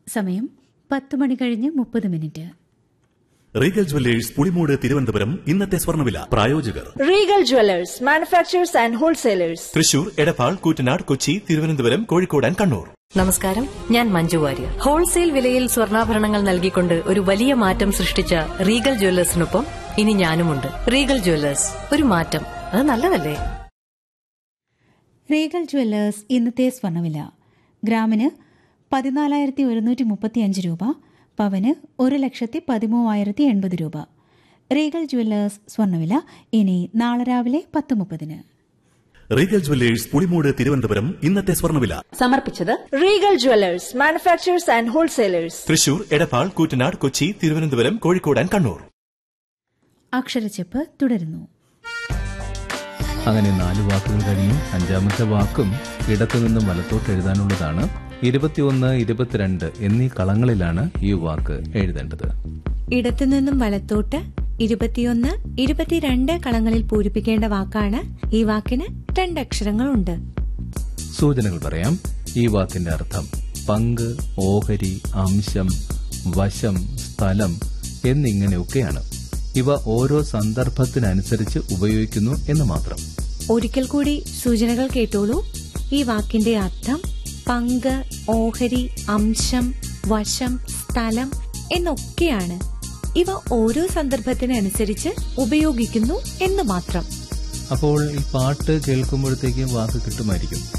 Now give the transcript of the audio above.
സമയം പത്ത് മണി കഴിഞ്ഞ് മുപ്പത് minute Regal Jewellers Pulimoodu Thiruvananthapuram ഇന്നത്തെ സ്വർണ്ണവില പ്രായോജകർ Regal Jewelers, manufacturers and wholesalers. Thrissur Edappal Koottanad Kochi Thiruvananthapuram Kozhikode and Kannur നമസ്കാരം ഞാൻ മഞ്ജു വാര്യർ ഹോൾസെയിൽ വിലയിൽ സ്വർണ്ണാഭരണങ്ങൾ നൽകിക്കൊണ്ട് ഒരു വലിയ മാറ്റം സൃഷ്ടിച്ച റീഗൽ ജ്വല്ലേഴ്സിനൊപ്പം ഇനി ഞാനുമുണ്ട് റീഗൽ ജ്വല്ലേഴ്സ് ഒരു മാറ്റം അത് നല്ലതല്ലേ റീഗൽ ജ്വല്ലേഴ്സ് ഇന്നത്തെ സ്വർണ്ണവില ഗ്രാമിന് പതിനാലായിരത്തി ഒരുന്നൂറ്റി മുപ്പത്തിയഞ്ച് രൂപ പവന് ഒരു ലക്ഷത്തി പതിമൂവായിരത്തി എൺപത് രൂപ റീഗൽ ജ്വല്ലേഴ്സ് സ്വർണ്ണവില ഇനി നാളെ രാവിലെ പത്ത് മുപ്പതിന് റീഗൽ ജുവല്ലേഴ്സ് പുളിമൂട് തിരുവനന്തപുരം ഇന്നത്തെ സ്വർണ്ണവില സമർപ്പിച്ചത് Regal Jewelers, manufacturers and wholesalers. Thrissur Edappal Koottanad Kochi Thiruvananthapuram Kozhikode and Kannur അക്ഷരച്ചെപ്പ് തുടരുന്നു അങ്ങനെ നാല് വാക്കുകൾ കഴിഞ്ഞു അഞ്ചാമത്തെ വാക്കും ഇടത്തു നിന്നും വലത്തോട്ട് എഴുതാനുള്ളതാണ് ഇരുപത്തിയൊന്ന് ഇരുപത്തിരണ്ട് എന്നീ കളങ്ങളിലാണ് ഈ വാക്ക് എഴുതേണ്ടത് ഇടത്തുനിന്നും വലത്തോട്ട് ഇരുപത്തിയൊന്ന് ഇരുപത്തിരണ്ട് കളങ്ങളിൽ പൂരിപ്പിക്കേണ്ട വാക്കാണ് ഈ വാക്കിന് രണ്ടക്ഷരങ്ങളുണ്ട് സൂചനകൾ പറയാം ഈ വാക്കിന്റെ അർത്ഥം പങ്ക് ഓഹരി അംശം വശം സ്ഥലം എന്നിങ്ങനെയൊക്കെയാണ് ഇവ ഓരോ സന്ദർഭത്തിനനുസരിച്ച് ഉപയോഗിക്കുന്നു എന്ന് മാത്രം ഒരിക്കൽ കൂടി സൂചനകൾ കേട്ടോളൂ ഈ വാക്കിന്റെ അർത്ഥം പങ്ക് ഓഹരി അംശം വശം സ്ഥലം എന്നൊക്കെയാണ് ഇവ ഓരോ സന്ദർഭത്തിനനുസരിച്ച് ഉപയോഗിക്കുന്നു എന്ന് മാത്രം അപ്പോൾ ഈ പാട്ട് കേൾക്കുമ്പോഴത്തേക്കും വാക്ക് കിട്ടുമായിരിക്കും